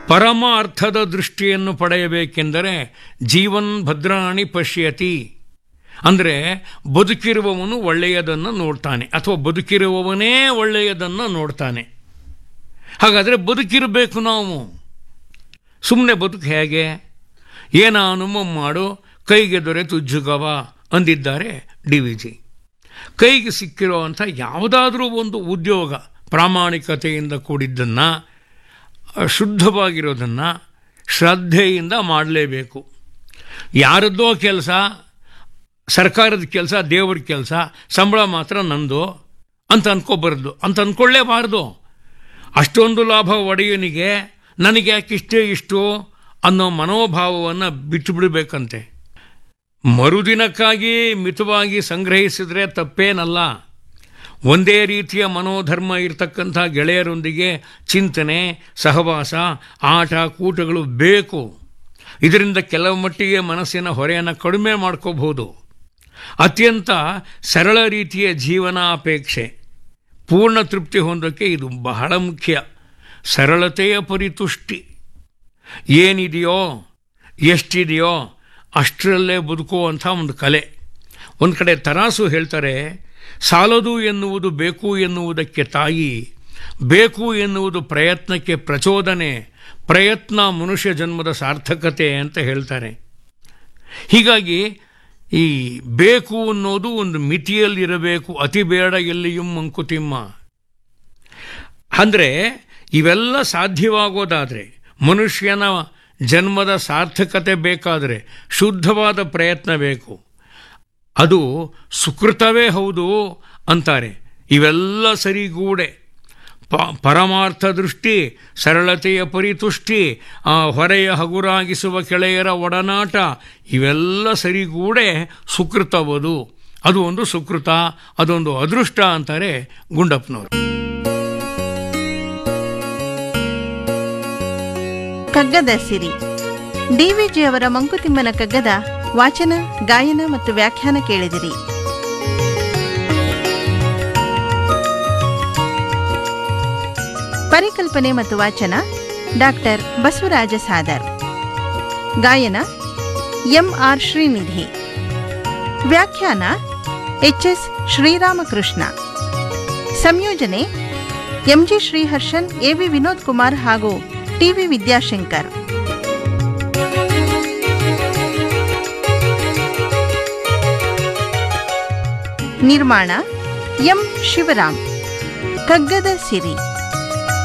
ಪರಮ ಅರ್ಥದ ದೃಷ್ಟಿಯನ್ನು ಪಡೆಯಬೇಕೆಂದರೆ ಜೀವನ್ ಭದ್ರಾಣಿ ಪಶ್ಯತಿ ಅಂದರೆ ಬದುಕಿರುವವನು ಒಳ್ಳೆಯದನ್ನು ನೋಡ್ತಾನೆ ಅಥವಾ ಬದುಕಿರುವವನೇ ಒಳ್ಳೆಯದನ್ನು ನೋಡ್ತಾನೆ ಹಾಗಾದರೆ ಬದುಕಿರಬೇಕು ನಾವು ಸುಮ್ಮನೆ ಬದುಕು ಹೇಗೆ ಏನ ಅನುಮ ಮಾಡು ಕೈಗೆ ದೊರೆತು ಜುಗವ ಅಂದಿದ್ದಾರೆ ಡಿ ವಿ ಜಿ ಕೈಗೆ ಸಿಕ್ಕಿರುವಂಥ ಯಾವುದಾದ್ರೂ ಒಂದು ಉದ್ಯೋಗ ಪ್ರಾಮಾಣಿಕತೆಯಿಂದ ಕೂಡಿದ್ದನ್ನು ಶುದ್ಧವಾಗಿರೋದನ್ನು ಶ್ರದ್ಧೆಯಿಂದ ಮಾಡಲೇಬೇಕು ಯಾರದ್ದೋ ಕೆಲಸ ಸರ್ಕಾರದ ಕೆಲಸ ದೇವ್ರ ಕೆಲಸ ಸಂಬಳ ಮಾತ್ರ ನಂದು ಅಂತ ಅನ್ಕೋಬಾರ್ದು ಅಂತ ಅಂದ್ಕೊಳ್ಳೇಬಾರ್ದು ಅಷ್ಟೊಂದು ಲಾಭ ಒಡೆಯನಿಗೆ ನನಗೆ ಯಾಕೆ ಇಷ್ಟೇ ಇಷ್ಟು ಅನ್ನೋ ಮನೋಭಾವವನ್ನು ಬಿಟ್ಟುಬಿಡಬೇಕಂತೆ ಮರುದಿನಕ್ಕಾಗಿ ಮಿತವಾಗಿ ಸಂಗ್ರಹಿಸಿದರೆ ತಪ್ಪೇನಲ್ಲ ಒಂದೇ ರೀತಿಯ ಮನೋಧರ್ಮ ಇರತಕ್ಕಂಥ ಗೆಳೆಯರೊಂದಿಗೆ ಚಿಂತನೆ ಸಹವಾಸ ಆಟ ಕೂಟಗಳು ಬೇಕು ಇದರಿಂದ ಕೆಲವು ಮಟ್ಟಿಗೆ ಮನಸ್ಸಿನ ಹೊರೆಯನ್ನು ಕಡಿಮೆ ಮಾಡ್ಕೋಬಹುದು ಅತ್ಯಂತ ಸರಳ ರೀತಿಯ ಜೀವನಾಪೇಕ್ಷೆ ಪೂರ್ಣ ತೃಪ್ತಿ ಹೊಂದೋಕ್ಕೆ ಇದು ಬಹಳ ಮುಖ್ಯ ಸರಳತೆಯ ಪರಿತುಷ್ಟಿ ಏನಿದೆಯೋ ಎಷ್ಟಿದೆಯೋ ಅಷ್ಟರಲ್ಲೇ ಬದುಕುವಂಥ ಒಂದು ಕಲೆ ಒಂದು ಕಡೆ ತರಾಸು ಹೇಳ್ತಾರೆ ಸಾಲದು ಎನ್ನುವುದು ಬೇಕು ಎನ್ನುವುದಕ್ಕೆ ತಾಯಿ ಬೇಕು ಎನ್ನುವುದು ಪ್ರಯತ್ನಕ್ಕೆ ಪ್ರಚೋದನೆ ಪ್ರಯತ್ನ ಮನುಷ್ಯ ಜನ್ಮದ ಸಾರ್ಥಕತೆ ಅಂತ ಹೇಳ್ತಾರೆ ಹೀಗಾಗಿ ಈ ಬೇಕು ಅನ್ನೋದು ಒಂದು ಮಿತಿಯಲ್ಲಿರಬೇಕು ಅತಿ ಬೇಡ ಎಲ್ಲಿಯೂ ಮಂಕುತಿಮ್ಮ ಅಂದರೆ ಇವೆಲ್ಲ ಸಾಧ್ಯವಾಗೋದಾದರೆ ಮನುಷ್ಯನ ಜನ್ಮದ ಸಾರ್ಥಕತೆ ಬೇಕಾದರೆ ಶುದ್ಧವಾದ ಪ್ರಯತ್ನ ಬೇಕು ಅದು ಸುಕೃತವೇ ಹೌದು ಅಂತಾರೆ ಇವೆಲ್ಲ ಸರಿಗೂಡೆ ಪ ಪರಮಾರ್ಥ ದೃಷ್ಟಿ ಸರಳತೆಯ ಪರಿತುಷ್ಟಿ ಆ ಹೊರೆಯ ಹಗುರಾಗಿಸುವ ಕೆಳೆಯರ ಒಡನಾಟ ಇವೆಲ್ಲ ಸರಿಗೂಡೆ ಸುಕೃತವದು ಅದು ಒಂದು ಸುಕೃತ ಅದೊಂದು ಅದೃಷ್ಟ ಅಂತಾರೆ ಗುಂಡಪ್ಪನವರು ಕಗ್ಗದ ಸಿರಿ ಡಿವಿಜಿ ಅವರ ಮಂಕುತಿಮ್ಮನ ಕಗ್ಗದ ವಾಚನ ಗಾಯನ ಮತ್ತು ವ್ಯಾಖ್ಯಾನ ಕೇಳಿದಿರಿ ಪರಿಕಲ್ಪನೆ ಮತ್ತು ವಾಚನ ಡಾಕ್ಟರ್ ಬಸವರಾಜ ಸಾದರ್ ಗಾಯನ ಎಂ ಆರ್ ಶ್ರೀನಿಧಿ ವ್ಯಾಖ್ಯಾನ ಎಚ್ ಎಸ್ ಶ್ರೀರಾಮಕೃಷ್ಣ ಸಂಯೋಜನೆ ಎಂಜಿ ಶ್ರೀಹರ್ಷನ್ ಎವಿ ವಿನೋದ್ ಕುಮಾರ್ ಹಾಗೂ ಟಿವಿ ವಿದ್ಯಾಶಂಕರ್ ನಿರ್ಮಾಣ ಎಂ ಶಿವರಾಮ್ ಕಗ್ಗದ ಸಿರಿ